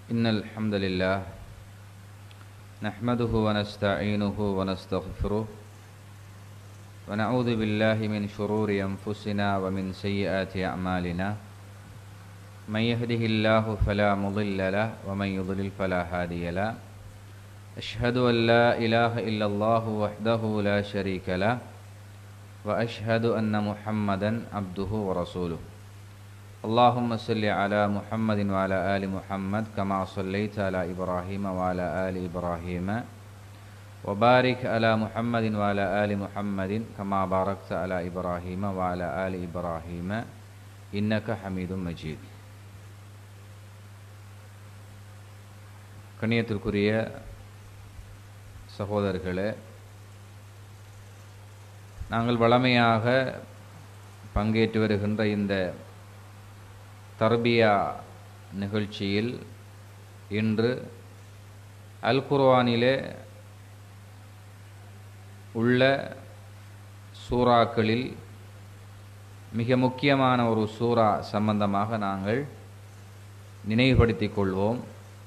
إن الحمد لله نحمده ونستعينه ونستغفره ونعوذ بالله من شرور أنفسنا ومن سيئات أعمالنا من يهده الله فلا مضل له ومن يضلل فلا هادي له أشهد أن لا إله إلا الله وحده لا شريك له وأشهد أن محمدا عبده ورسوله اللهم صل على محمد وعلى آل محمد كما صليت على إبراهيم وعلى آل إبراهيم وبارك على محمد وعلى آل محمد كما باركت على إبراهيم وعلى آل إبراهيم إنك حميد مجيد கண்ணியத்திற்குரிய சகோதரர்களே நாங்கள் வளமையாக பங்கேற்று வருகின்ற இந்த தர்பியா நிகழ்ச்சியில் இன்று அல் குர்ஆனிலே உள்ள சூறாக்களில் மிக முக்கியமான ஒரு சூறா சம்பந்தமாக நாங்கள் நினைவுபடுத்திக் கொள்வோம்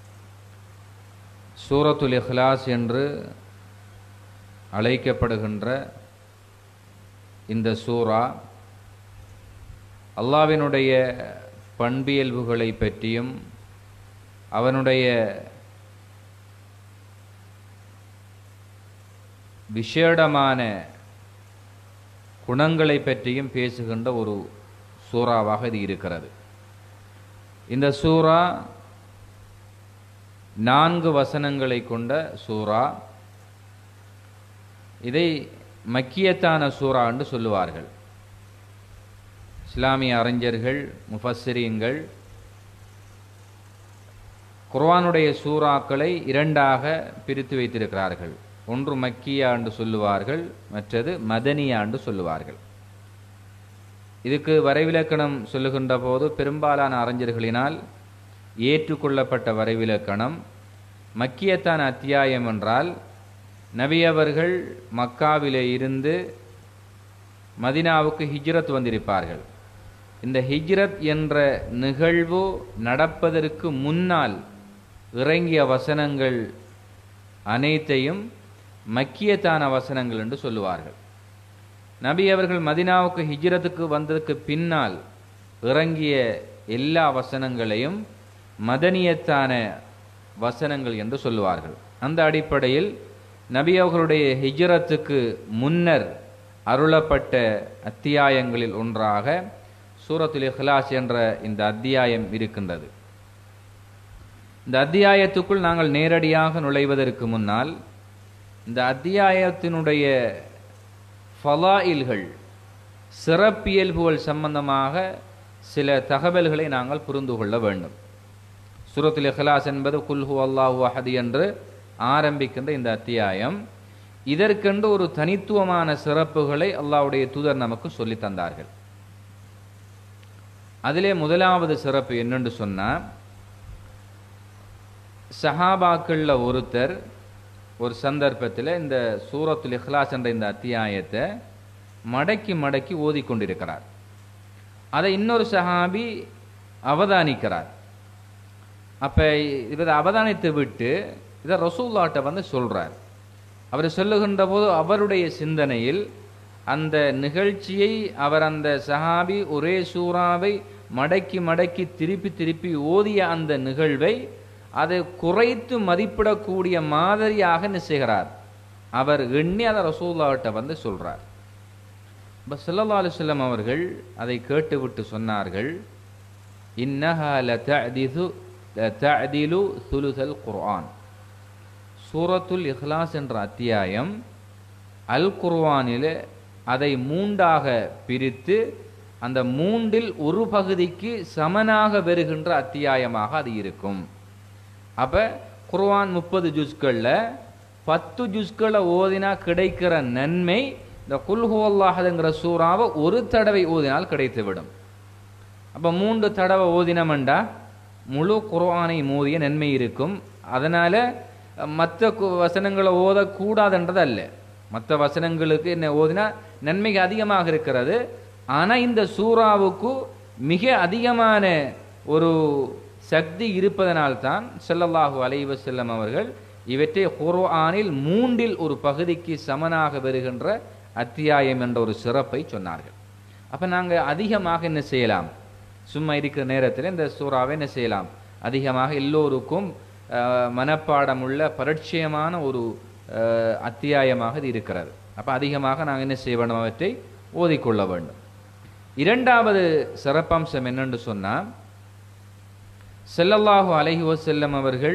சூரத்துல் இஹ்லாஸ் என்று அழைக்கப்படுகின்ற இந்த சூறா அல்லாவினுடைய பண்பியல்புகளை பற்றியும் அவனுடைய விசேடமான குணங்களை பற்றியும் பேசுகின்ற ஒரு சூறாவாக இது இருக்கிறது இந்த சூறா நான்கு வசனங்களை கொண்ட சூறா இதை மக்கியத்தான சூறா என்று சொல்லுவார்கள் இஸ்லாமிய அறிஞர்கள் முஃபஸ்ஸிரீன்கள் குர்ஆனுடைய சூறாக்களை இரண்டாக பிரித்து வைத்திருக்கிறார்கள் ஒன்று மக்கியா என்று சொல்லுவார்கள் மற்றது மதனியா என்று சொல்லுவார்கள் இதுக்கு வரைவிலக்கணம் சொல்லுகின்ற போது பெரும்பாலான அறிஞர்களினால் ஏற்றுக்கொள்ளப்பட்ட வரைவிலக்கணம் மக்கியத்தான அத்தியாயம் என்றால் நபி அவர்கள் மக்காவிலே இருந்து மதினாவுக்கு ஹிஜ்ரத் வந்திருப்பார்கள் இந்த ஹிஜ்ரத் என்ற நிகழ்வு நடப்பதற்கு முன்னால் இறங்கிய வசனங்கள் அனைத்தையும் மக்கியத்தான வசனங்கள் என்று சொல்லுவார்கள் நபி அவர்கள் மதினாவுக்கு ஹிஜ்ரத்துக்கு வந்ததுக்கு பின்னால் இறங்கிய எல்லா வசனங்களையும் மதனியத்தான வசனங்கள் என்று சொல்லுவார்கள் அந்த அடிப்படையில் நபி அவர்களுடைய ஹிஜ்ரத்துக்கு முன்னர் அருளப்பட்ட அத்தியாயங்களில் ஒன்றாக சூரத்துல் இஹ்லாஸ் என்ற இந்த அத்தியாயம் இருக்கின்றது இந்த அத்தியாயத்துக்குள் நாங்கள் நேரடியாக நுழைவதற்கு முன்னால் இந்த அத்தியாயத்தினுடைய ஃபலாயில்கள் சிறப்பியல்புகள் சம்பந்தமாக சில தகவல்களை நாங்கள் புரிந்து கொள்ள வேண்டும் சூரத்துல் இஹ்லாஸ் என்பது குல்ஹு அல்லாஹு அஹதி என்று ஆரம்பிக்கின்ற இந்த அத்தியாயம் இதற்கென்று ஒரு தனித்துவமான சிறப்புகளை அல்லாவுடைய தூதர் நமக்கு சொல்லி தந்தார்கள் அதிலே முதலாவது சிறப்பு என்னென்று சொன்னால் சஹாபாக்களில் ஒருத்தர் ஒரு சந்தர்ப்பத்தில் இந்த சூரத்துல் இஹ்லாஸ் என்ற இந்த அத்தியாயத்தை மடக்கி மடக்கி ஓதிக்கொண்டிருக்கிறார் அதை இன்னொரு சஹாபி அவதானிக்கிறார் அப்போ இதை அவதானித்து விட்டு இதை ரசூல்லாட்ட வந்து சொல்கிறார் அவர் சொல்லுகின்ற போது அவருடைய சிந்தனையில் அந்த நிகழ்ச்சியை அவர் அந்த சஹாபி ஒரே சூறாவை மடக்கி மடக்கி திருப்பி திருப்பி ஓதிய அந்த நிகழ்வை அதை குறைத்து மதிப்பிடக்கூடிய மாதிரியாக நிச்சயிகிறார் அவர் எண்ணி அதை ரசூல்லாவிட்ட வந்து சொல்றார் இப்போ சல்லா அலுவலம் அவர்கள் அதை கேட்டுவிட்டு சொன்னார்கள் இன்னஹா லதஅதிது லதஅதிலு சுலுசல் குர்ஆன் சூரத்துல் இஹ்லாஸ் என்ற அத்தியாயம் அல் குர்வானில் அதை மூண்டாக பிரித்து அந்த மூண்டில் ஒரு பகுதிக்கு சமனாக வருகின்ற அத்தியாயமாக அது இருக்கும் அப்போ குர்வான் முப்பது ஜுஸ்களில் பத்து ஜுஸ்களை ஓதினா கிடைக்கிற நன்மை இந்த குல்ஹுவல்லாஹதுங்கிற சூறாவை ஒரு தடவை ஓதினால் கிடைத்துவிடும் அப்போ மூன்று தடவை ஓதினமெண்டா முழு குர்ஆனை மோதிய நன்மை இருக்கும் அதனால் மற்ற வசனங்களை ஓதக்கூடாதுன்றது அல்ல மற்ற வசனங்களுக்கு என்ன ஓதினா நன்மைக்கு அதிகமாக இருக்கிறது ஆனால் இந்த சூறாவுக்கு மிக அதிகமான ஒரு சக்தி இருப்பதனால்தான் ஸல்லல்லாஹு அலைஹி வஸல்லம் அவர்கள் இவற்றை குர்ஆனில் மூன்றில் ஒரு பகுதிக்கு சமனாக வருகின்ற அத்தியாயம் என்ற ஒரு சிறப்பை சொன்னார்கள் அப்ப நாங்க அதிகமாக என்ன செய்யலாம் சும்மா இருக்கிற நேரத்தில் இந்த சூறாவை என்ன செய்யலாம் அதிகமாக எல்லோருக்கும் அஹ், மனப்பாடமுள்ள பரிச்சயமான ஒரு அஹ், அத்தியாயமாக இது இருக்கிறது அப்ப அதிகமாக நாங்கள் என்ன செய்ய வேண்டும் அவற்றை ஓதிக்கொள்ள வேண்டும் இரண்டாவது சிறப்பம்சம் என்னென்று சொன்னா ஸல்லல்லாஹு அலைஹி வஸல்லம் அவர்கள்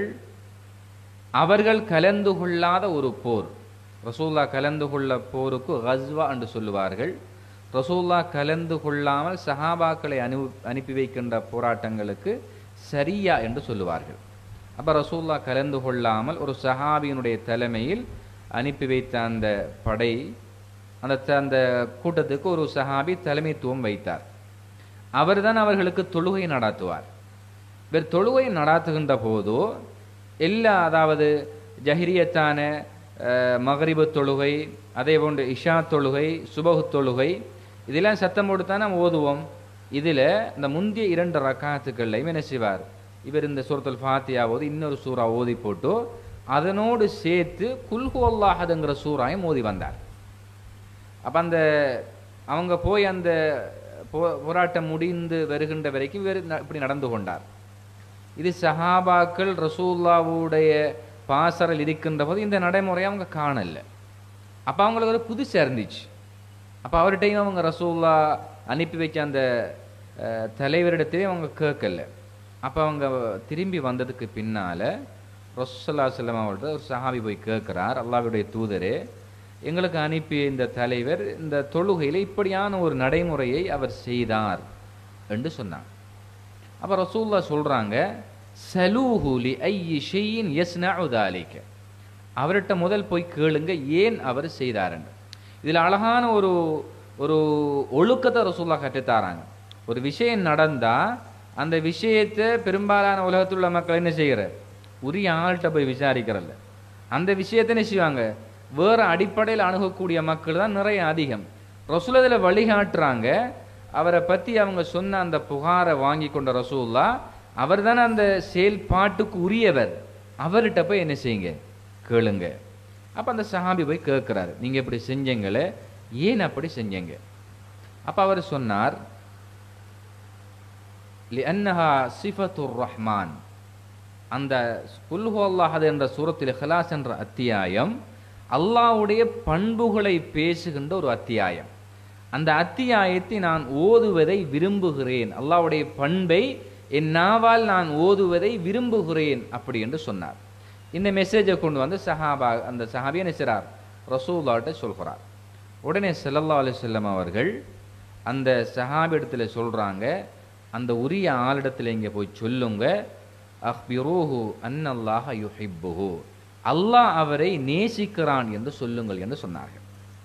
அவர்கள் கலந்து கொள்ளாத ஒரு போர் ரசூல்லா கலந்து கொள்ள போருக்கு கஸ்வா என்று சொல்லுவார்கள் ரசூல்லா கலந்து கொள்ளாமல் சஹாபாக்களை அனு அனுப்பி வைக்கின்ற போராட்டங்களுக்கு சரியா என்று சொல்லுவார்கள் அப்ப ரசூல்லா கலந்து கொள்ளாமல் ஒரு சஹாபியினுடைய தலைமையில் அனுப்பி வைத்த அந்த படை அந்த த- அந்த கூட்டத்துக்கு ஒரு சஹாபி தலைமைத்துவம் வைத்தார் அவர்தான் அவர்களுக்கு தொழுகை நடாத்துவார் இவர் தொழுகை நடாத்துகின்ற போதோ எல்லா அதாவது ஜஹிரியத்தான அஹ், மகரிபு தொழுகை அதே போன்று இஷா தொழுகை சுபஹு தொழுகை இதெல்லாம் சத்தம் போட்டு தான் நம்ம ஓதுவோம் இதில் இந்த முந்தைய இரண்டு ரக்காத்துக்கள்லையும் என்ன செய்வார் இவர் இந்த சூரத்துல் ஃபாத்தியா ஓதி இன்னொரு சூறா ஓதி போட்டு அதனோடு சேர்த்து குல்ஹு அல்லாஹதுங்கிற சூறாயும் ஓதி வந்தார் அப்போ அந்த அவங்க போய் அந்த போ- போராட்டம் முடிந்து வருகின்ற வரைக்கும் இவர் ந- இப்படி நடந்து கொண்டார் இது சஹாபாக்கள் ரசூல்லாவுடைய பாசறையில் இருக்கின்ற போது இந்த நடைமுறையை அவங்க காணல அப்போ அவங்களுக்கு ஒரு புதுசாக இருந்துச்சு அப்போ அவர்கிட்டையும் அவங்க ரசூல்லா அனுப்பி வச்ச அந்த அஹ், தலைவரிடத்தையும் அவங்க கேட்கல அப்போ அவங்க திரும்பி வந்ததுக்கு பின்னால ரசூல்லா செல்லம் அவர்கிட்ட ஒரு சஹாபி போய் கேட்குறார் அல்லாஹ்வுடைய தூதரே எங்களுக்கு அனுப்பிய இந்த தலைவர் இந்த தொழுகையில் இப்படியான ஒரு நடைமுறையை அவர் செய்தார் என்று சொன்னார் அப்ப ரசூல்லா சொல்றாங்க சலூஹு லி ஐயி ஷையின் யஸ்னஉ தாலிக அவர்கிட்ட முதல் போய் கேளுங்க ஏன் அவர் செய்தாருன்னு இதுல அழகான ஒரு ஒரு ஒழுக்கத்தை ரசூல்லா கற்றுத்தாராங்க ஒரு விஷயம் நடந்தா அந்த விஷயத்தை பெரும்பாலான உலகத்தில் உள்ள மக்கள் என்ன செய்கிற உரிய ஆள்கிட்ட போய் விசாரிக்கிறல்ல அந்த விஷயத்தை என்ன செய்வாங்க வேற அடிப்படையில் அணுகக்கூடிய மக்கள் தான் நிறைய அதிகம் ரசூலதில் வழிகாட்டுறாங்க அவரை பத்தி அவங்க சொன்ன அந்த புகாரை வாங்கி கொண்ட ரசூல்லா அவர் தானே அந்த செயல்பாட்டுக்கு உரியவர் அவர்கிட்ட போய் என்ன செய்யுங்க கேளுங்க அப்ப அந்த சஹாபி போய் கேட்கிறாரு நீங்க இப்படி செஞ்சீங்களே ஏன் அப்படி செஞ்சீங்க அப்ப அவர் சொன்னார் லிஅன்னஹா சிஃபத்துர் ரஹ்மான் அந்த குல்ஹு அல்லாஹது என்ற சூரத்தில் இஹ்லாஸ் என்ற அத்தியாயம் அல்லாஹ்வுடைய பண்புகளை பேசுகின்ற ஒரு அத்தியாயம் அந்த அத்தியாயத்தை நான் ஓதுவதை விரும்புகிறேன் அல்லாஹ்வுடைய பண்பை என் நாவால் நான் ஓதுவதை விரும்புகிறேன் அப்படி என்று சொன்னார் இந்த மெசேஜை கொண்டு வந்து சஹாபா அந்த சஹாபியை நினைச்சார் ரசூல்லாட்ட சொல்கிறார் உடனே ஸல்லல்லாஹு அலைஹி வஸல்லம் அவர்கள் அந்த சஹாபி இடத்துல சொல்றாங்க அந்த உரிய ஆளிடத்துல இங்க போய் சொல்லுங்க அஹ்பிரூஹு அன்னல்லாஹ யுஹிப்புஹு அல்லாஹ் அவரை நேசிக்கிறான் என்று சொல்லுங்கள் என்று சொன்னார்கள்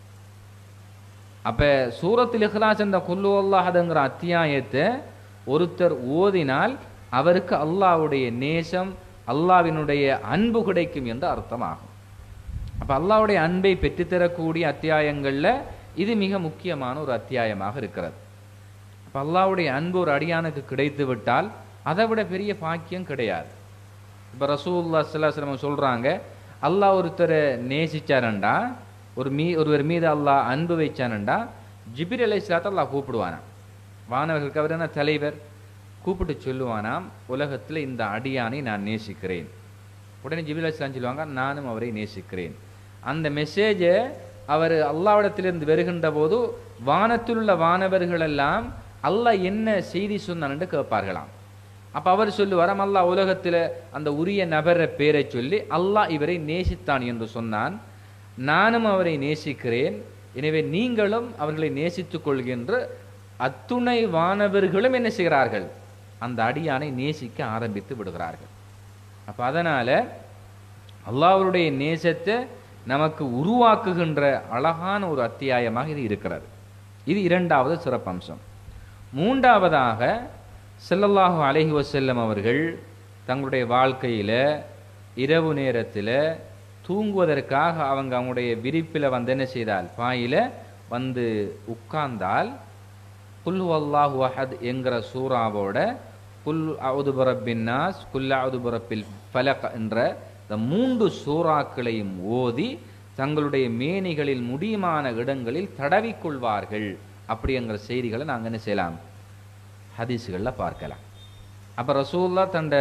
அப்ப சூரத்தில் இஹ்லாஸ் என்ற குல்லு அல்லாஹதுங்கிற அத்தியாயத்தை ஒருத்தர் ஓதினால் அவருக்கு அல்லாஹ்வுடைய நேசம் அல்லாஹ்வினுடைய அன்பு கிடைக்கும் என்று அர்த்தமாகும் அப்ப அல்லாஹ்வுடைய அன்பை பெற்றுத்தரக்கூடிய அத்தியாயங்கள்ல இது மிக முக்கியமான ஒரு அத்தியாயமாக இருக்கிறது அப்ப அல்லாஹ்வுடைய அன்பு ஒரு அடியானுக்கு கிடைத்து விட்டால் அதை விட பெரிய பாக்கியம் கிடையாது இப்ப ரசூல்லா ஸல்லல்லாஹு சொல்றாங்க அல்லாஹ் ஒருத்தரை நேசிச்சாரண்டா ஒரு மீ ஒருவர் மீது அல்லாஹ் அன்பு வைச்சானண்டா ஜிபிர் அலைஹிஸ்ஸலாத்தை அல்லாஹ் கூப்பிடுவானாம் வானவர்களுக்கு அவர் என்ன தலைவர் கூப்பிட்டு சொல்லுவானாம் உலகத்தில் இந்த அடியானை நான் நேசிக்கிறேன் உடனே ஜிபில் அலிஸ்லாம் சொல்லுவாங்க நானும் அவரை நேசிக்கிறேன் அந்த மெசேஜை அவர் அல்லாவிடத்திலிருந்து வருகின்ற போது வானத்தில் உள்ள வானவர்கள் எல்லாம் அல்லாஹ் என்ன செய்தி சொன்னான்னு கேட்பார்களாம் அப்ப அவர் சொல்லுவாராம் அல்லாஹ் உலகத்துல அந்த உரிய நபர பேரை சொல்லி அல்லாஹ் இவரை நேசித்தான் என்று சொன்னான் நானும் அவரை நேசிக்கிறேன் எனவே நீங்களும் அவர்களை நேசித்துக் கொள்கின்ற அத்துணை வானவர்களும் என்ன செய்கிறார்கள் அந்த அடியானை நேசிக்க ஆரம்பித்து விடுகிறார்கள் அப்ப அதனால அல்லாஹ்வுடைய நேசத்தை நமக்கு உருவாக்குகின்ற அழகான ஒரு அத்தியாயமாக இது இருக்கிறது இது இரண்டாவது சிறப்பம்சம் மூன்றாவதாக ஸல்லல்லாஹு அலைஹி வஸல்லம் அவர்கள் தங்களுடைய வாழ்க்கையில இரவு நேரத்தில் தூங்குவதற்காக அவங்க அவங்களுடைய விரிப்பில் வந்து என்ன செய்தால் பாயில வந்து உட்கார்ந்தால் குல் அல்லாஹு அஹத் என்கிற சூறாவோட குல் அவுது பரப்பின் நாஸ் குல் அவுது பரப்பில் ஃபலக் என்ற இந்த மூன்று சூறாக்களையும் ஓதி தங்களுடைய மேனிகளில் முடியுமான இடங்களில் தடவிக்கொள்வார்கள் அப்படிங்கிற செய்திகளை நாங்கள் என்ன செய்யலாம் ஹதீஸுகளில் பார்க்கலாம் அப்போ ரசூல்லா தண்ட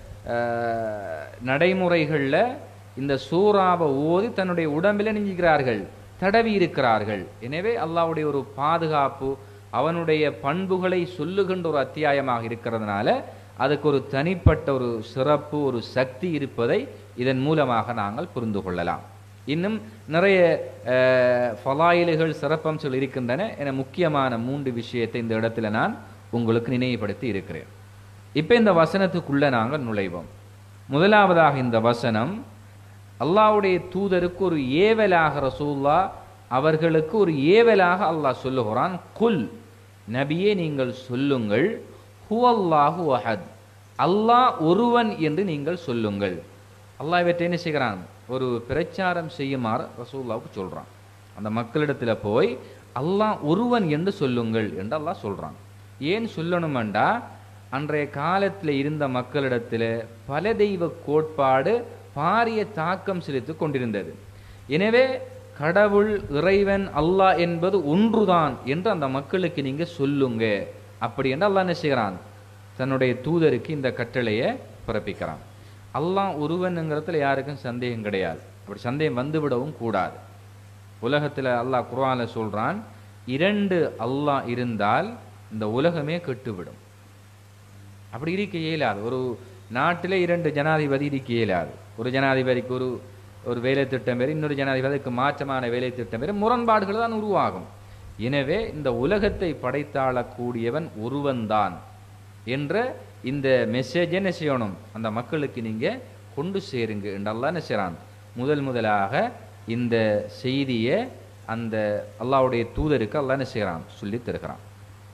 நடைமுறைகளில் இந்த சூறாவை ஓதி தன்னுடைய உடம்பில் நெஞ்சுக்கிறார்கள் தடவி இருக்கிறார்கள் எனவே அல்லாவுடைய ஒரு பாதுகாப்பு அவனுடைய பண்புகளை சொல்லுகின்ற ஒரு அத்தியாயமாக இருக்கிறதுனால அதுக்கு ஒரு தனிப்பட்ட ஒரு சிறப்பு ஒரு சக்தி இருப்பதை இதன் மூலமாக நாங்கள் புரிந்து கொள்ளலாம் இன்னும் நிறைய ஃபலாயில்கள் சிறப்பம்சங்கள் இருக்கின்றன என முக்கியமான மூன்று விஷயத்தை இந்த இடத்துல நான் உங்களுக்கு நினைவுபடுத்தி இருக்கிறேன் இப்போ இந்த வசனத்துக்குள்ள நாங்கள் நுழைவோம் முதலாவதாக இந்த வசனம் அல்லாவுடைய தூதருக்கு ஒரு ஏவலாக ரசூல்லா அவர்களுக்கு ஒரு ஏவலாக அல்லாஹ் சொல்லுகிறான் குல் நபியே நீங்கள் சொல்லுங்கள் ஹுவல்லாஹு அஹத் அல்லாஹ் ஒருவன் என்று நீங்கள் சொல்லுங்கள் அல்லாஹ் இவற்றை என்ன செய்கிறான் ஒரு பிரச்சாரம் செய்யுமாறு ரசூல்லாவுக்கு சொல்றான் அந்த மக்களிடத்துல போய் அல்லாஹ் ஒருவன் என்று சொல்லுங்கள் என்று அல்லாஹ் சொல்றான் ஏன் சொல்லணுமெண்டா அன்றைய காலத்தில் இருந்த மக்களிடத்தில் பல தெய்வ கோட்பாடு பாரிய தாக்கம் செலுத்திக் கொண்டிருந்தது எனவே கடவுள் இறைவன் அல்லாஹ் என்பது ஒன்றுதான் என்று அந்த மக்களுக்கு நீங்க சொல்லுங்க அப்படி என்று அல்லாஹ் என்ன செய்கிறான் தன்னுடைய தூதருக்கு இந்த கட்டளையை பிறப்பிக்கிறான் அல்லாஹ் ஒருவனுங்கிறதுல யாருக்கும் சந்தேகம் கிடையாது அப்படி சந்தேகம் வந்துவிடவும் கூடாது உலகத்தில் அல்லாஹ் குர்ஆன்ல சொல்றான் இரண்டு அல்லாஹ் இருந்தால் இந்த உலகமே கெட்டுவிடும் அப்படி இருக்க இயலாது ஒரு நாட்டிலே இரண்டு ஜனாதிபதி இருக்க இயலாது ஒரு ஜனாதிபதிக்கு ஒரு ஒரு வேலை திட்டம் வேறு இன்னொரு ஜனாதிபதிக்கு மாற்றமான வேலை திட்டம் வேறு முரண்பாடுகள் தான் உருவாகும் எனவே இந்த உலகத்தை படைத்தாளக்கூடியவன் ஒருவன்தான் என்ற இந்த மெசேஜ் என்ன செய்யணும் அந்த மக்களுக்கு நீங்க கொண்டு சேருங்க என்றெல்லாம் என்ன செய்றான் முதல் முதலாக இந்த செய்தியை அந்த அல்லாஹ்வுடைய தூதருக்கு அல்லாஹ் என்ன செய்கிறான் சொல்லி தருகிறான்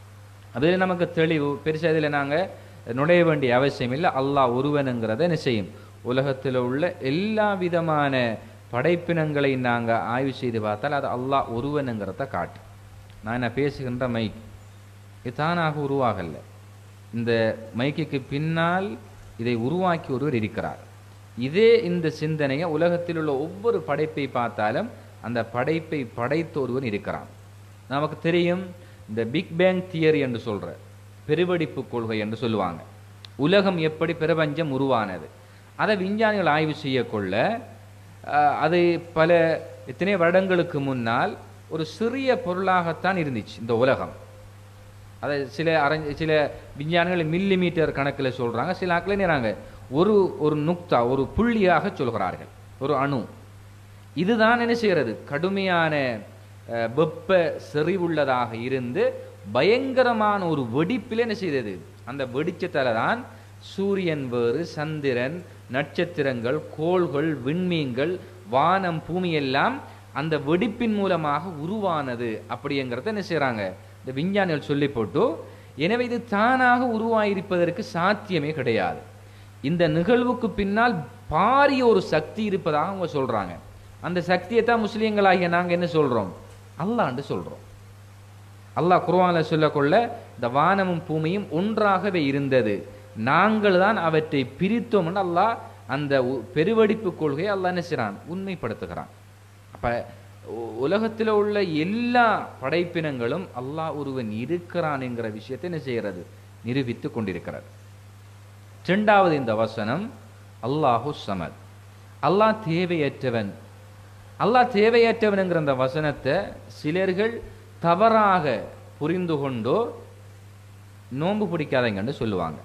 அதில் நமக்கு தெளிவு பெருசாக இதில் நாங்கள் நுழைய வேண்டிய அவசியம் இல்லை அல்லாஹ் ஒருவனுங்கிறத என்ன செய்யும் உலகத்தில் உள்ள எல்லா விதமான படைப்பினங்களை நாங்கள் ஆய்வு செய்து பார்த்தால் அது அல்லாஹ் ஒருவனுங்கிறத காட்டு நான் என்ன பேசுகின்ற மைக் இது தானாக உருவாகல இந்த மைக்குக்கு பின்னால் இதை உருவாக்கி ஒருவர் இருக்கிறார் இதே இந்த சிந்தனையை உலகத்தில் உள்ள ஒவ்வொரு படைப்பை பார்த்தாலும் அந்த படைப்பை படைத்த ஒருவன் இருக்கிறான் நமக்கு தெரியும் இந்த பிக் பேங் தியரி என்று சொல்ற பெருவெடிப்பு கொள்கை என்று சொல்லுவாங்க உலகம் எப்படி பிரபஞ்சம் உருவானது அதை விஞ்ஞானிகள் ஆய்வு செய்யக்கொள்ள அஹ், அது பல எத்தனை வருடங்களுக்கு முன்னால் ஒரு சிறிய பொருளாகத்தான் இருந்துச்சு இந்த உலகம் அதை சில அரஞ்ச சில விஞ்ஞானிகள் மில்லி மீட்டர் கணக்கில் சொல்றாங்க சில ஆட்கள் என்னறாங்க ஒரு ஒரு நுக்தா ஒரு புள்ளியாக சொல்கிறார்கள் ஒரு அணு இதுதான் என்ன செய்கிறது கடுமையான அஹ், வெப்ப செறிவுள்ளதாக இருந்து பயங்கரமான ஒரு வெடிப்பில் என்ன செய்தது அந்த வெடிச்சத்தால தான் சூரியன் வேறு சந்திரன் நட்சத்திரங்கள் கோள்கள் விண்மீன்கள் வானம் பூமி எல்லாம் அந்த வெடிப்பின் மூலமாக உருவானது அப்படிங்கிறத என்ன செய்றாங்க இந்த விஞ்ஞானிகள் சொல்லி போட்டு எனவே இது தானாக உருவாயிருப்பதற்கு சாத்தியமே கிடையாது இந்த நிகழ்வுக்கு பின்னால் பாரிய ஒரு சக்தி இருப்பதாக அவங்க சொல்றாங்க அந்த சக்தியை தான் முஸ்லீம்களாகிய நாங்க என்ன சொல்றோம் அல்லாண்டு சொல்றோம் அல்லாஹ் குர்ஆன்ல சொல்லக்கொள்ள இந்த வானமும் பூமியும் ஒன்றாகவே இருந்தது நாங்கள் தான் அவற்றை பிரித்தோம்னு அல்லாஹ் அந்த உ- பெருவெடிப்பு கொள்கையை அல்லாஹ் என்ன செய்றான் உண்மைப்படுத்துகிறான் அப்ப உ- உலகத்தில் உள்ள எல்லா படைப்பினங்களும் அல்லாஹ் ஒருவன் இருக்கிறான் என்கிற விஷயத்தை என்ன செய்கிறது நிரூபித்துக் கொண்டிருக்கிறது இரண்டாவது இந்த வசனம் அல்லாஹு சமத் அல்லாஹ் தேவையற்றவன் அல்லாஹ் தேவையற்றவனுங்கிற அந்த வசனத்தை சிலர்கள் தவறாக புரிந்து கொண்டோ நோன்பு பிடிக்காதங்கன்னு சொல்லுவாங்க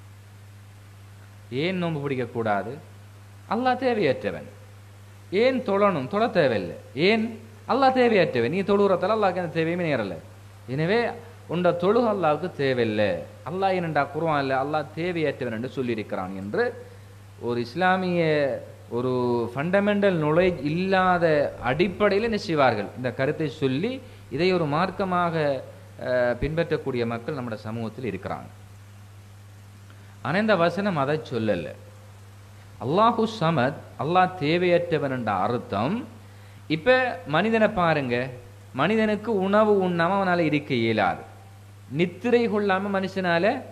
ஏன் நோன்பு பிடிக்கக்கூடாது அல்லாஹ் தேவையற்றவன் ஏன் தொழணும் தொழ தேவையில்லை ஏன் அல்லாஹ் தேவையற்றவன் நீ தொழுகிறதால அல்லாஹ்க்கு அந்த தேவையுமே நேரல எனவே உண்ட தொழுக அல்லாஹ்வுக்கு தேவையில்லை அல்லாஹ் என்னண்டா குர்ஆன்ல அல்லாஹ் தேவையற்றவன் என்று சொல்லியிருக்கிறான் என்று ஒரு இஸ்லாமிய ஒரு ஃபண்டமெண்டல் knowledge இல்லாத அடிப்படையில் என்ன செய்வார்கள் இந்த கருத்தை சொல்லி இதை ஒரு மார்க்கமாக அஹ், பின்பற்றக்கூடிய மக்கள் நம்முடைய சமூகத்தில் இருக்கிறாங்க ஆனா இந்த வசனம் அதை சொல்லல அல்லாஹு சமத் அல்லாஹ் தேவையற்றவன் என்ற அர்த்தம் இப்ப மனிதனை பாருங்க மனிதனுக்கு உணவு உண்ணாம அவனால இருக்க இயலாது நித்திரை கொள்ளாம மனுஷனால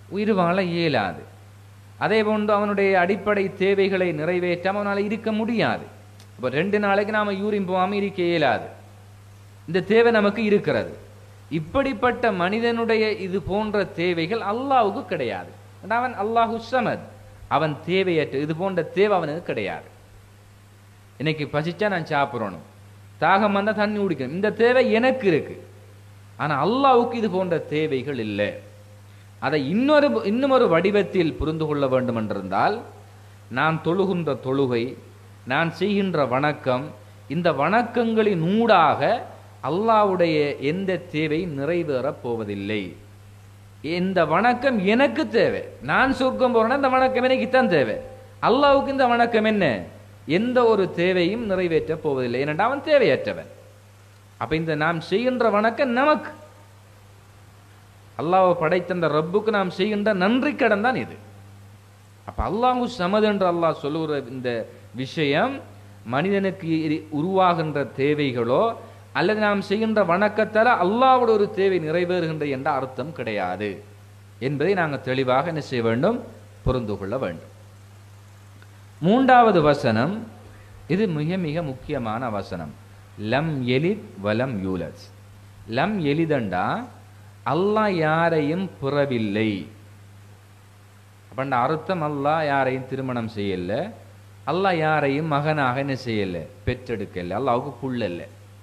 உயிர் வாழ இயலாது அதே போன்று அவனுடைய அடிப்படை தேவைகளை நிறைவேற்றாமல் அவனால் இருக்க முடியாது இப்போ ரெண்டு நாளைக்கு நாம் யூரின் போகாமல் இருக்க இயலாது இந்த தேவை நமக்கு இருக்கிறது இப்படிப்பட்ட மனிதனுடைய இது போன்ற தேவைகள் அல்லாஹ்வுக்கு கிடையாது ஏன்னா அவன் அல்லாஹு சமத் அவன் தேவையற்ற இது போன்ற தேவை அவனுக்கு கிடையாது இன்னைக்கு பசிச்சா நான் சாப்பிடணும் தாகம் வந்தால் தண்ணி குடிக்கணும் இந்த தேவை எனக்கு இருக்கு ஆனால் அல்லாஹ்வுக்கு இது போன்ற தேவைகள் இல்லை அதை இன்னொரு இன்னும் ஒரு வடிவத்தில் புரிந்து கொள்ள வேண்டும் என்றிருந்தால் நான் தொழுகின்ற தொழுகை நான் செய்கின்ற வணக்கம் இந்த வணக்கங்களின் ஊடாக அல்லாஹ்வுடைய எந்த தேவையும் நிறைவேறப் போவதில்லை இந்த வணக்கம் எனக்கு தேவை நான் சொர்க்கம் போறேன்னா இந்த வணக்கம் எனக்கு தான் தேவை அல்லாஹ்வுக்கு இந்த வணக்கம் என்ன எந்த ஒரு தேவையும் நிறைவேற்றப் போவதில்லை ஏனென்றால் அவன் தேவையற்றவன் அப்ப இந்த நாம் செய்கின்ற வணக்கம் நமக்கு அல்லாஹ்வை படைத்த அந்த ரப்புக்கு நாம் செய்கின்ற நன்றி கடன் தான் இது அப்ப அல்லாஹு சமது என்று அல்லாஹ் சொல்லுகிற இந்த விஷயம் மனிதனுக்கு இரு- உருவாகின்ற தேவைகளோ அல்லது நாம் செய்கின்ற வணக்கத்தால் அல்லாஹ்வோட ஒரு தேவை நிறைவேறுகின்ற என்ற அர்த்தம் கிடையாது என்பதை நாங்கள் தெளிவாக என்ன செய்ய வேண்டும் புரிந்து கொள்ள வேண்டும் மூன்றாவது வசனம் இது மிக மிக முக்கியமான வசனம் லம் எலித் வலம் யூலத் லம் எலிதண்டா அல்லாஹ் யாரையும் பிறவில்லை அப்பண்ட அர்த்தம் அல்லாஹ் யாரையும் திருமணம் செய்யல அல்லாஹ் யாரையும் மகனாக என்ன செய்யல பெற்றெடுக்கல அல்லாஹ்வுக்கு புள்ளல்ல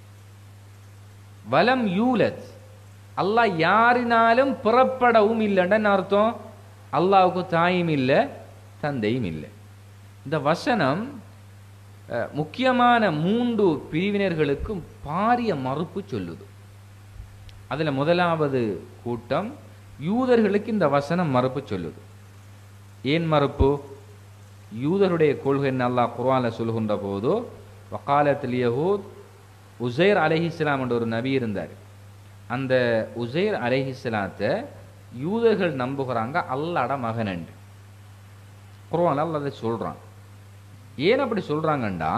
வலம் யூலத் அல்லாஹ் யாரினாலும் புறப்படவும் இல்லைன்னு அர்த்தம் அல்லாஹ்வுக்கு தாயும் இல்லை தந்தையும் இல்லை இந்த வசனம் அஹ், முக்கியமான மூன்று பிரிவினர்களுக்கும் பாரிய மறுப்பு சொல்லுது அதுல முதலாவது கூட்டம் யூதர்களுக்கு இந்த வசனம் மறுப்பு சொல்லுது ஏன் மறுப்பு யூதருடைய கொள்கை என்ன அல்லாஹ் குர்ஆன்ல சொல்கின்ற போது வக்காலத்தில் யஹூத் உசைர் அலைஹிஸ்ஸலாம் என்ற ஒரு நபி இருந்தார் அந்த உசைர் அலைஹிஸ்ஸலாத்தை யூதர்கள் நம்புகிறாங்க அல்லாட மகன் என்று குர்ஆன்ல அல்லாஹ் அதை சொல்றான் ஏன் அப்படி சொல்றாங்கண்டா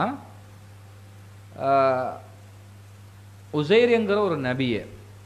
ஆஹ், உசைர் என்கிற ஒரு நபியை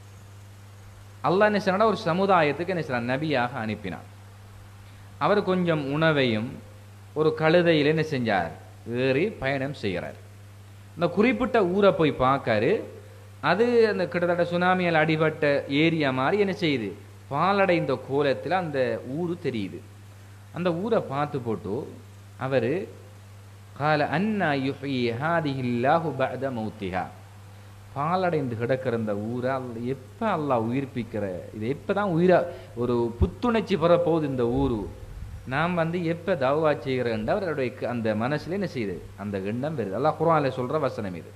அல்லாஹ் என்ன செய்யறான் ஒரு சமுதாயத்துக்கு என்ன செய்யறான் நபியாக அனுப்பினான் அவர் கொஞ்சம் உணவையும் ஒரு கழுதையில் என்ன செஞ்சார் ஏறி பயணம் செய்கிறார் இந்த குறிப்பிட்ட ஊரை போய் பார்க்காரு அது அந்த கிட்டத்தட்ட சுனாமியால் அடிபட்ட ஏரியா மாதிரி என்ன செய்யுது பாலடைந்த கோலத்தில் அந்த ஊரு தெரியுது அந்த ஊரை பார்த்து போட்டு அவர் கால அன்னா யுஹி ஹாதிஹில்லாஹு பஅத மௌத்திஹா பாலடைந்து கிடக்கிற இந்த ஊரை அல்ல எப்போ அல்லாஹ் உயிர்ப்பிக்கிற இது எப்போ தான் உயிரா ஒரு புத்துணர்ச்சி பெற போகுது இந்த ஊரு நாம் வந்து எப்போ தவா செய்கிறேன் அவருடைய க- அந்த மனசுல என்ன செய்யுது அந்த எண்ணம் வருது அல்லாஹ் குர்ஆன்ல சொல்ற வசனம் இது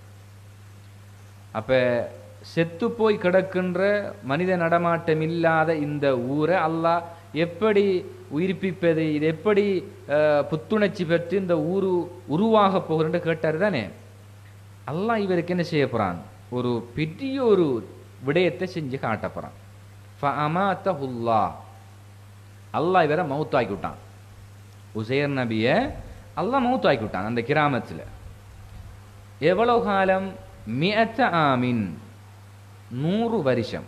அப்ப செத்து போய் கிடக்கின்ற மனித நடமாட்டம் இல்லாத இந்த ஊரை அல்லாஹ் எப்படி உயிர்ப்பிப்பது இது எப்படி அஹ், புத்துணர்ச்சி பெற்று இந்த ஊரு உருவாக போகிறன்னு கேட்டார் தானே அல்லாஹ் இவருக்கு என்ன செய்ய போறான் ஒரு பெரிய ஒரு விடயத்தை செஞ்சு காட்ட போறான் ஃபஅமாத்தஹுல்லாஹ். அல்லாஹ் இவரை மௌத்தாக்கி விட்டான் உசைர் நபியை அல்லாஹ் மௌத்தாக்கி விட்டான் அந்த கிராமத்தில் எவ்வளவு காலம் மியத்த ஆமின் நூறு வருஷம்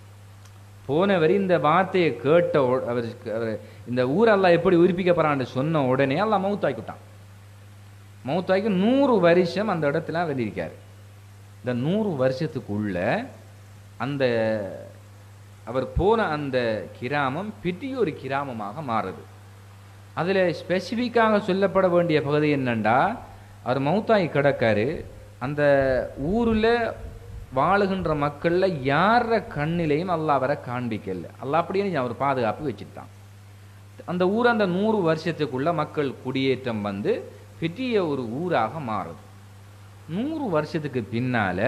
போனவர் இந்த வார்த்தையை கேட்ட உ- அவர் அவர் இந்த ஊர் அல்லாஹ் எப்படி உயிர்ப்பிக்க போறான்னு சொன்ன உடனே அல்லாஹ் மௌத்தாக்கி விட்டான் மௌத்தாக்கி நூறு வருஷம் அந்த இடத்துல அவர் இருக்காரு இந்த நூறு வருஷத்துக்குள்ள அந்த அவர் போன அந்த கிராமம் பெரிய ஒரு கிராமமாக மாறுது அதில் ஸ்பெசிஃபிக்காக சொல்லப்பட வேண்டிய பகுதி என்னண்டா அவர் மௌத்தாய் கிடக்காரு அந்த ஊரில் வாழுகின்ற மக்களில் யார கண்ணிலையும் அல்லாஹ் அவரை காண்பிக்கல அல்லாஹ் அப்படின்னு அவர் பாதுகாப்பு வச்சுட்டான் அந்த ஊர் அந்த நூறு வருஷத்துக்குள்ள மக்கள் குடியேற்றம் வந்து பெரிய ஒரு ஊராக மாறுது நூறு வருஷத்துக்கு பின்னால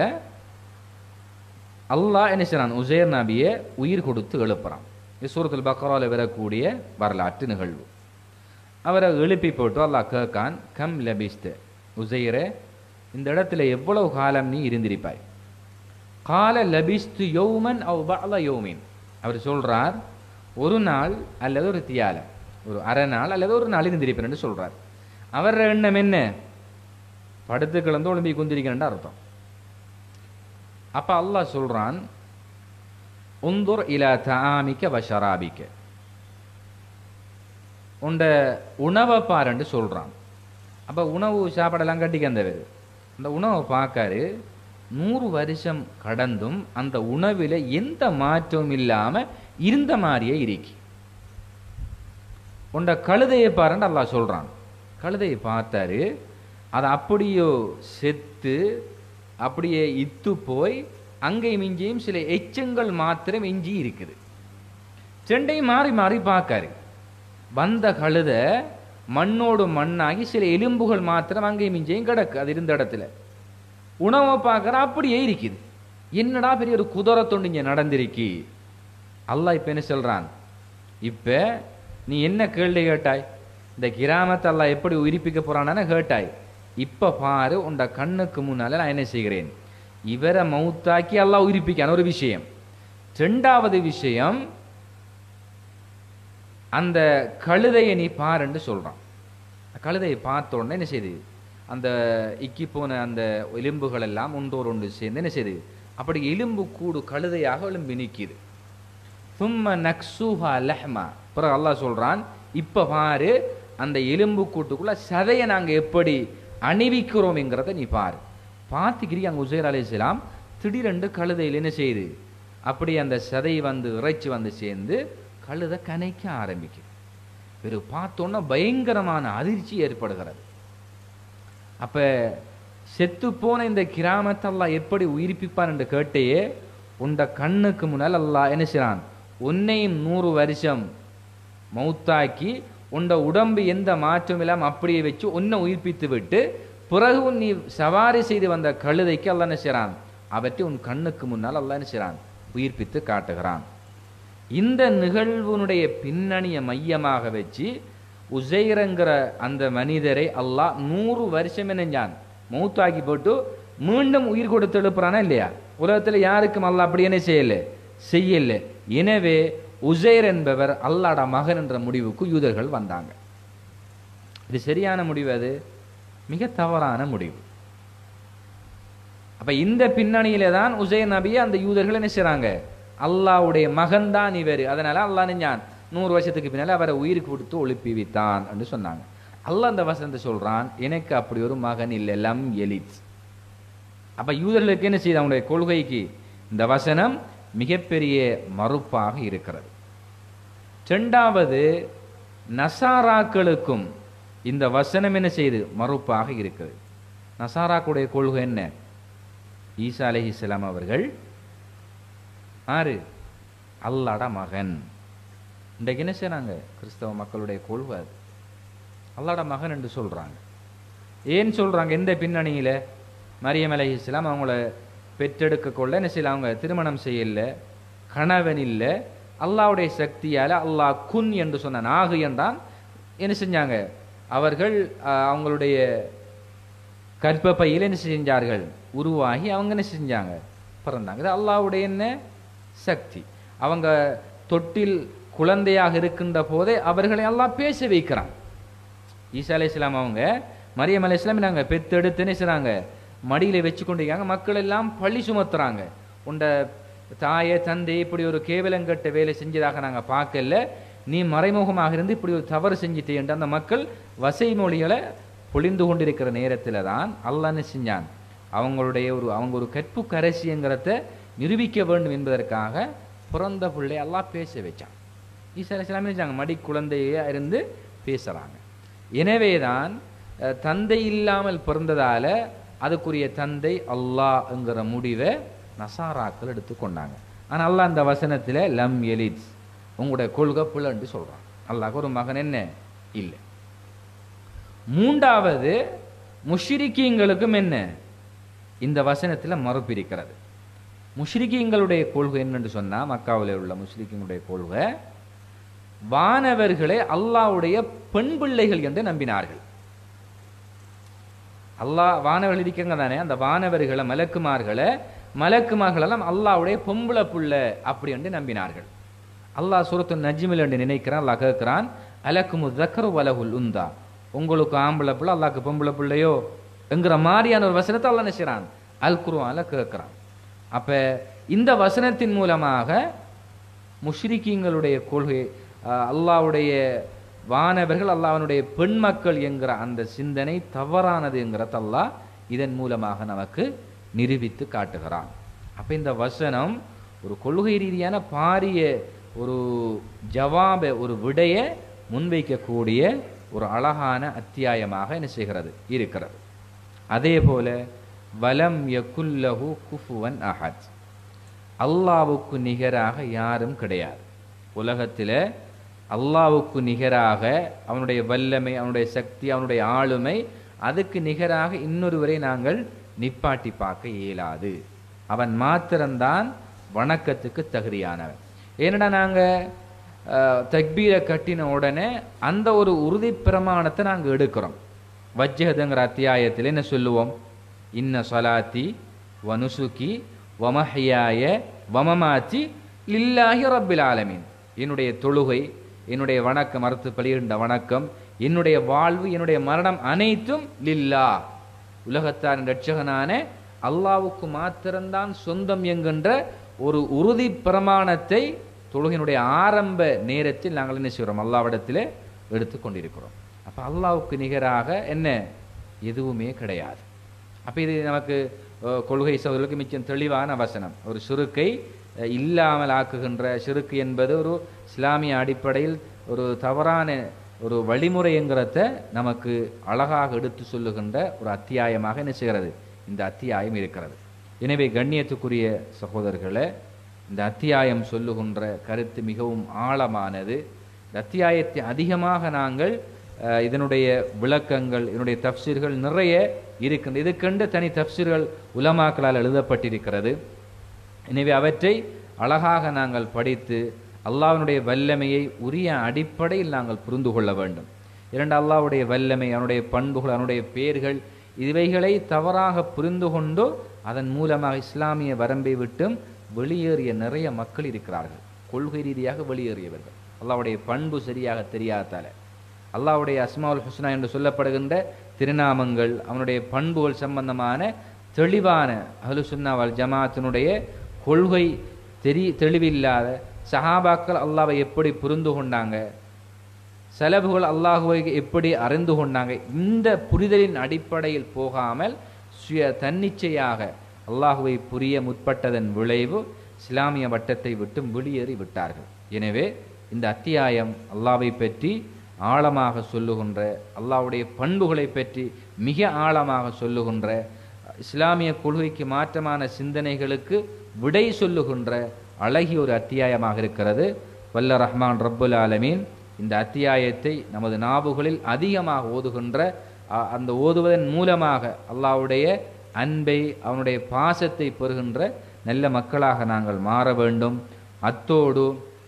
அல்லாஹ் என்ன செய்றான் உசேர் நபியை உயிர் கொடுத்து எழுப்புறான் இது சூரத்துல் பக்ராவில் வரக்கூடிய வரலாற்று நிகழ்வு அவரை எழுப்பி போட்டு அல்லாஹ் கேட்கான் கம் லபிஸ்த உசைரே இந்த இடத்துல எவ்வளவு காலம் நீ இருந்திருப்பாய் கால லபிஸ்து யௌமன் அவ் பஅல யௌமின் அவர் சொல்றார் ஒரு நாள் அல்லது ஒரு தியாலம் ஒரு அரை நாள் அல்லது ஒரு நாள் இருந்திருப்பேன் சொல்றார் அவர் எண்ணம் என்ன படுத்து கிளந்து ஒளிம்பி குந்திரிக்கிறேன் அர்த்தம் அப்ப அல்லாஹ் சொல்றான் உந்துர் இலா தாமிக்க வ ஷராபிக்க உண்ட உணவை பாருன்னு சொல்கிறான் அப்போ உணவு சாப்பாடெல்லாம் கட்டிக்க அந்த அந்த உணவை பார்க்காரு நூறு வருஷம் கடந்தும் அந்த உணவில் எந்த மாற்றமும் இல்லாமல் இருந்த மாதிரியே இருக்கு உண்ட கழுதையை பாருன்னு அல்லாஹ் சொல்கிறான் கழுதையை பார்த்தாரு அது அப்படியோ செத்து அப்படியே இத்து போய் அங்கேயும் இங்கேயும் சில எச்சங்கள் மாத்திரம் எஞ்சி இருக்குது ரெண்டையும் மாறி மாறி பார்க்காரு வந்த கழுதை மண்ணோடு மண்ணாகி சில எலும்புகள் மாத்திரம் அங்கேயும் இங்கேயும் கிடக்கு அது இருந்த இடத்துல உணவை பார்க்குற அப்படியே இருக்குது என்னடா பெரிய ஒரு குதிரை தொண்டு இங்கே நடந்திருக்கி அல்லாஹ் இப்போ என்ன சொல்கிறான் இப்போ நீ என்ன கேள்வி கேட்டாய் இந்த கிராமத்தை அல்லாஹ் எப்படி உயிர்ப்பிக்க போறான்னு கேட்டாய் இப்போ பாரு உண்ட கண்ணுக்கு முன்னால நான் என்ன செய்கிறேன் இவரை மௌத்தாக்கி அல்லாஹ் உயிர்ப்பிக்கான ஒரு விஷயம் ரெண்டாவது விஷயம் அந்த கழுதையை நீ பாருன்னு சொல்றான் கழுதையை பார்த்த உடனே என்ன செய்யுது அந்த இக்கி போன அந்த எலும்புகள் எல்லாம் ஒன்றோர் ஒன்று சேர்ந்து என்ன செய்யுது அப்படி எலும்பு கூடு கழுதையாக எலும்பி நிற்கிது சும்ம நக்ஸூஹா லஹ்மா பிறகு அல்லாஹ் சொல்றான் இப்ப பாரு அந்த எலும்பு கூட்டுக்குள்ள சதையை நாங்க எப்படி அணிவிக்கிறோம்ங்கிறத நீ பாரு பார்த்துக்கிறீ அங்கே உசைர் அலிஸ்லாம் திடீரென்று கழுதையில் என்ன செய்யுது அப்படி அந்த சதை வந்து இறைச்சி வந்து சேர்ந்து கழுதை கனைக்க ஆரம்பிக்குது பிறகு பார்த்தோன்னா பயங்கரமான அதிர்ச்சி ஏற்படுகிறது அப்ப செத்து போன இந்த கிராமத்தை அல்லாஹ் எப்படி உயிர்ப்பிப்பான் என்று கேட்டையே உண்ட கண்ணுக்கு முன்னால் அல்லாஹ் என்ன செய்றான் உன்னையும் நூறு வருஷம் மௌத்தாக்கி உண்ட உடம்பு எந்த மாற்றம் இல்லாமல் அப்படியே வச்சு உன்னை உயிர்ப்பித்து விட்டு பிறகு நீ சவாரி செய்து வந்த கழுதைக்கு அல்லாஹ் என்ன செய்றான் அவற்றை உன் கண்ணுக்கு முன்னால் அல்லாஹ் என்ன செய்றான் உயிர்ப்பித்து காட்டுகிறான் இந்த நிகழ்வுனுடைய பின்னணியை மையமாக வச்சு உசைரங்கிற அந்த மனிதரை அல்லாஹ் நூறு வருஷம் என்னஞ்சான் மௌத்தாக்கி போட்டு மீண்டும் உயிர் கொடுத்து எழுப்புறானா இல்லையா உலகத்தில் யாருக்கும் அல்லாஹ் அப்படி என்ன செய்யல செய்யல எனவே உசைர் என்பவர் அல்லாட மகன் என்ற முடிவுக்கு யூதர்கள் வந்தாங்க இது சரியான முடிவு அது மிக தவறான முடிவு அப்ப இந்த பின்னணியில தான் உசைர் நபியை அந்த யூதர்கள் என்ன செய்றாங்க அல்லாவுடைய மகன் தான் இவர் அதனால அல்லாஹ் நெஞ்சான் நூறு வருஷத்துக்கு பின்னால அவரை உயிர் கொடுத்து ஒழுப்பிவித்தான் என்று சொன்னாங்க அல்லாஹ் அந்த வசனத்தை சொல்றான் எனக்கு அப்படி ஒரு மகன் இல்லை லம் எலித் அப்ப யூதர்களுக்கு என்ன செய்யுது அவங்களுடைய கொள்கைக்கு இந்த வசனம் மிகப்பெரிய மறுப்பாக இருக்கிறது ரெண்டாவது நசாராக்களுக்கும் இந்த வசனம் என்ன செய்யுது மறுப்பாக இருக்குது நசாராக்குடைய கொள்கை என்ன ஈசா அலைஹிஸ்ஸலாம் அவர்கள் ஆறு அல்லாட மகன் இன்றைக்கு என்ன செய்றாங்க கிறிஸ்தவ மக்களுடைய கொள்கை அது அல்லாட மகன் என்று சொல்றாங்க ஏன் சொல்றாங்க எந்த பின்னணியில மரியம் அலைஹிஸ்ஸலாம் அவங்கள பெற்றெடுக்க கொள்ள என்ன செய்யல அவங்க திருமணம் செய்யல கணவன் இல்லை அல்லாவுடைய சக்தியால அல்லாஹ் குன் என்று சொன்ன நாகு என்றான் என்ன செஞ்சாங்க அவர்கள் அஹ், அவங்களுடைய கற்பப்பையில் என்ன செஞ்சார்கள் உருவாகி அவங்க என்ன செஞ்சாங்க பிறந்தாங்க இது அல்லாஹ்வுடைய என்ன சக்தி அவங்க தொட்டில் குழந்தையாக இருக்கின்ற போதே அவர்களை அல்லாஹ் பேச வைக்கிறான் ஈசா அலைஹிஸ்ஸலாம் அவங்க மரியம் அலைஹிஸ்ஸலாம் நாங்கள் பெத்தெடுத்து என்ன செய்றாங்க மடியில் வச்சு கொண்டிருக்காங்க மக்கள் எல்லாம் பழி சுமத்துறாங்க உண்ட தாயை தந்தை இப்படி ஒரு கேவலங்கட்ட வேலை செஞ்சதாக நாங்கள் பார்க்கல நீ மறைமுகமாக இருந்து இப்படி ஒரு தவறு செஞ்சிட்டே என்று அந்த மக்கள் வசை மொழிகளை பொழிந்து கொண்டிருக்கிற நேரத்தில் தான் அல்லாஹ் என்ன செஞ்சான் அவங்களுடைய ஒரு அவங்க ஒரு கற்பு கரசியங்கிறத நிரூபிக்க வேண்டும் என்பதற்காக பிறந்த பிள்ளை அல்லாஹ் பேச வச்சான் ஈசா அலைஹிஸ்ஸலாம் என்ன செஞ்சாங்க மடி குழந்தையா இருந்து பேசுறாங்க எனவே தான் அஹ், தந்தை இல்லாமல் பிறந்ததால அதுக்குரிய தந்தை அல்லாஹ்ங்கிற முடிவை நசாராக்கள் எடுத்துக்கொண்டாங்க ஆனால் அல்லாஹ் அந்த வசனத்தில் லம் எலித் உங்களுடைய கொள்கை புலன்னு சொல்றான் அல்லாஹ் ஒரு மகன் என்ன இல்லை மூன்றாவது முஷ்ரிக்கீங்களுக்கும் என்ன இந்த வசனத்தில் மறுப்பு இருக்கிறது முஷ்ரிக்கீங்களுடைய கொள்கை என்னன்னு சொன்னா மக்காவில் உள்ள முஷ்ரிக்கீங்களுடைய கொள்கை வானவர்களை அல்லாஹ்வுடைய பெண் பிள்ளைகள் என்று நம்பினார்கள் அல்லாஹ் வானவர்கள் இருக்காங்க தானே அந்த வானவர்களை மலக்குமார்களை மலக்குமார்களெல்லாம் அல்லாஹ்வுடைய பொம்பளை புள்ள அப்படி என்று நம்பினார்கள் அல்லாஹ் சூரத்து நஜ்மில் என்று நினைக்கிறான் அல்லாஹ் கேட்கிறான் அலக்குமு தக்கரு வலகுல் உந்தா உங்களுக்கு ஆம்பளை பிள்ளை அல்லாஹ்க்கு பொம்பளை பிள்ளையோ என்கிற மாதிரியான ஒரு வசனத்தை அல்லாஹ் நினைச்சான் அல் குர்ஆன்ல கேட்கிறான் அப்ப இந்த வசனத்தின் மூலமாக முஷ்ரிக்கீங்களுடைய கொள்கை அஹ், அல்லாஹ்வுடைய வானவர்கள் அல்லாஹ்வினுடைய பெண் மக்கள் என்கிற அந்த சிந்தனை தவறானது என்கிறத அல்லாஹ் இதன் மூலமாக நமக்கு நிரூபித்து காட்டுகிறான் அப்ப இந்த வசனம் ஒரு கொள்கை ரீதியான பாரிய ஒரு ஜவாப ஒரு விடைய முன்வைக்கக்கூடிய ஒரு அழகான அத்தியாயமாக என்ன செய்கிறது இருக்கிறது அதே போல வலம் யகுல்லஹு குஃபுவன் அஹத் அல்லாவுக்கு நிகராக யாரும் கிடையாது உலகத்தில் அல்லாவுக்கு நிகராக அவனுடைய வல்லமை அவனுடைய சக்தி அவனுடைய ஆளுமை அதுக்கு நிகராக இன்னொருவரை நாங்கள் நிப்பாட்டி பார்க்க இயலாது அவன் மாத்திரம்தான் வணக்கத்துக்கு தகுதியானவன் ஏன்னடா நாங்கள் தக்பீரை கட்டின உடனே அந்த ஒரு உறுதி பிரமாணத்தை நாங்கள் எடுக்கிறோம் வஜ்ஜகதுங்கிற அத்தியாயத்தில் என்ன சொல்லுவோம் இன்ன சொலாத்தி வனுசுகி வமஹியாய வமமாத்தி லில்லாஹி ரப்பில் ஆலமீன் என்னுடைய தொழுகை என்னுடைய வணக்கம் அறுத்து பலியிட வணக்கம் என்னுடைய வாழ்வு என்னுடைய மரணம் அனைத்தும் லில்லா உலகத்தாரின் ரட்சகனான அல்லாவுக்கு மாத்திரம்தான் சொந்தம் என்கின்ற ஒரு உறுதி பிரமாணத்தை தொழுகையினுடைய ஆரம்ப நேரத்தில் நாங்கள் என்ன செய்கிறோம் அல்லாவிடத்தில் எடுத்துக்கொண்டிருக்கிறோம் அப்போ அல்லாவுக்கு நிகராக என்ன எதுவுமே கிடையாது அப்போ இது நமக்கு அஹ், கொள்கை சோதர்களுக்கு மிச்சம் தெளிவான வசனம் ஒரு சுருக்கை அஹ், இல்லாமல் ஆக்குகின்ற சுருக்கு என்பது ஒரு இஸ்லாமிய அடிப்படையில் ஒரு தவறான ஒரு வழிமுறைங்கிறத நமக்கு அழகாக எடுத்து சொல்லுகின்ற ஒரு அத்தியாயமாக என்ன செய்கிறது இந்த அத்தியாயம் இருக்கிறது எனவே கண்ணியத்துக்குரிய சகோதரர்களே இந்த அத்தியாயம் சொல்லுகின்ற கருத்து மிகவும் ஆழமானது இந்த அத்தியாயத்தை அதிகமாக நாங்கள் அஹ், இதனுடைய விளக்கங்கள் இதனுடைய தப்சீர்கள் நிறைய இருக்கின்ற இதுக்கென்று தனி தப்சீர்கள் உலமாக்களால் எழுதப்பட்டிருக்கிறது எனவே அவற்றை அழகாக நாங்கள் படித்து அல்லாஹ்வினுடைய வல்லமையை உரிய அடிப்படையில் நாங்கள் புரிந்து கொள்ள வேண்டும் இரண்டு அல்லாஹ்வுடைய வல்லமை அவனுடைய பண்புகள் அவனுடைய பெயர்கள் இவைகளை தவறாக புரிந்து கொண்டு அதன் மூலமாக இஸ்லாமிய வரம்பை விட்டும் வெளியேறிய நிறைய மக்கள் இருக்கிறார்கள் கொள்கை ரீதியாக வெளியேறியவர்கள் அல்லாஹ்வுடைய பண்பு சரியாக தெரியாதால அல்லாஹ்வுடைய அஸ்மாவுல் ஹுஸ்னா என்று சொல்லப்படுகின்ற திருநாமங்கள் அவனுடைய பண்புகள் சம்பந்தமான தெளிவான அஹ்லு சுன்னா வல் ஜமாத்தினுடைய கொள்கை தெரி தெளிவில்லாத சஹாபாக்கள் அல்லாவை எப்படி புரிந்து கொண்டாங்க செலவுகள் அல்லாஹுவை எப்படி அறிந்து கொண்டாங்க இந்த புரிதலின் அடிப்படையில் போகாமல் சுய தன்னிச்சையாக அல்லாஹுவை புரிய முற்பட்டதன் விளைவு இஸ்லாமிய வட்டத்தை விட்டு வெளியேறி விட்டார்கள் எனவே இந்த அத்தியாயம் அல்லாவை பற்றி ஆழமாக சொல்லுகின்ற அல்லாஹ்வுடைய பண்புகளை பற்றி மிக ஆழமாக சொல்லுகின்ற இஸ்லாமிய கொள்கைக்கு மாற்றமான சிந்தனைகளுக்கு விடை சொல்லுகின்ற அழகிய ஒரு அத்தியாயமாக இருக்கிறது வல்ல ரஹ்மான் ரப்புல் ஆலமீன் இந்த அத்தியாயத்தை நமது நாவுகளில் அதிகமாக ஓதுகின்ற அ- அந்த ஓதுவதன் மூலமாக அல்லாஹ்வுடைய அன்பை அவனுடைய பாசத்தை பெறுகின்ற நல்ல மக்களாக நாங்கள் மாற வேண்டும் அத்தோடு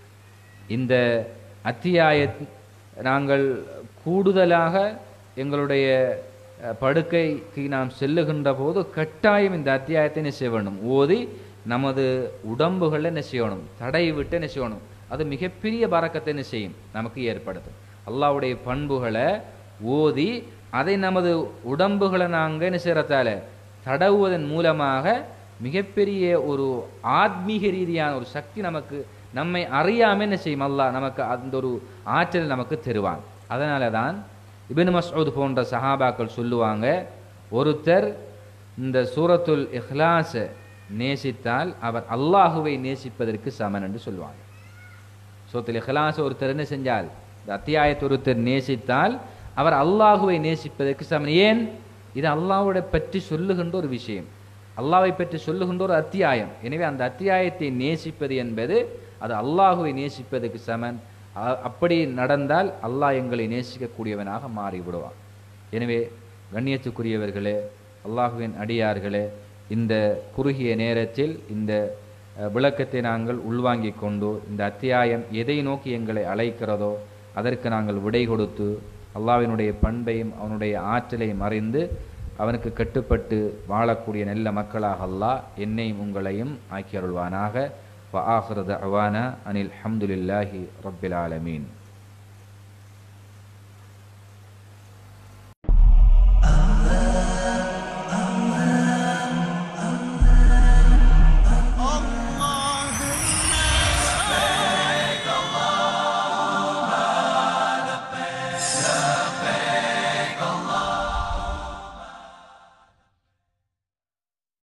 இந்த அத்தியாய நாங்கள் கூடுதலாக எங்களுடைய அஹ், படுக்கைக்கு நாம் செல்லுகின்ற போது கட்டாயம் இந்த அத்தியாயத்தை என்ன செய்ய வேண்டும் ஓதி நமது உடம்புகளை என்ன செய்யணும் தடை விட்டு என்ன செய்யணும் அது மிகப்பெரிய பறக்கத்தை என்ன செய்யும் நமக்கு ஏற்படுத்தும் அல்லாஹ்வுடைய பண்புகளை ஓதி அதை நமது உடம்புகளை நாங்கள் என்ன செய்யறதால தடவுவதன் மூலமாக மிகப்பெரிய ஒரு ஆத்மீக ரீதியான ஒரு சக்தி நமக்கு நம்மை அறியாம என்ன செய்யும் அல்லாஹ் நமக்கு அந்த ஒரு ஆற்றல் நமக்கு தருவான் அதனால தான் இபின் மஸ்ஊத் போன்ற சஹாபாக்கள் சொல்லுவாங்க ஒருத்தர் இந்த சூரத்துல் இஹ்லாஸை நேசித்தால் அவர் அல்லாஹுவை நேசிப்பதற்கு சமன் என்று சொல்லுவாங்க சூரத்துல் இஹ்லாஸ் ஒருத்தர் என்ன செஞ்சால் இந்த அத்தியாயத்தை ஒருத்தர் நேசித்தால் அவர் அல்லாஹுவை நேசிப்பதற்கு சமன் ஏன் இது அல்லாஹ்வுடைய பற்றி சொல்லுகின்ற ஒரு விஷயம் அல்லாஹ்வை பற்றி சொல்லுகின்ற ஒரு அத்தியாயம் எனவே அந்த அத்தியாயத்தை நேசிப்பது என்பது அது அல்லாஹுவை நேசிப்பதற்கு சமன் அ- அப்படி நடந்தால் அல்லாஹ் எங்களை நேசிக்கக்கூடியவனாக மாறிவிடுவான் எனவே கண்ணியத்துக்குரியவர்களே அல்லாஹுவின் அடியார்களே இந்த குறுகிய நேரத்தில் இந்த அஹ், விளக்கத்தை நாங்கள் உள்வாங்கிக் கொண்டு இந்த அத்தியாயம் எதை நோக்கி எங்களை அழைக்கிறதோ அதற்கு நாங்கள் விடை கொடுத்து அல்லாஹ்வினுடைய பண்பையும் அவனுடைய ஆற்றலையும் அறிந்து அவனுக்கு கட்டுப்பட்டு வாழக்கூடிய நல்ல மக்களாக அல்லாஹ் என்னையும் உங்களையும் ஆக்கி அருள்வானாக وآخر دعوانا أن الحمد لله رب العالمين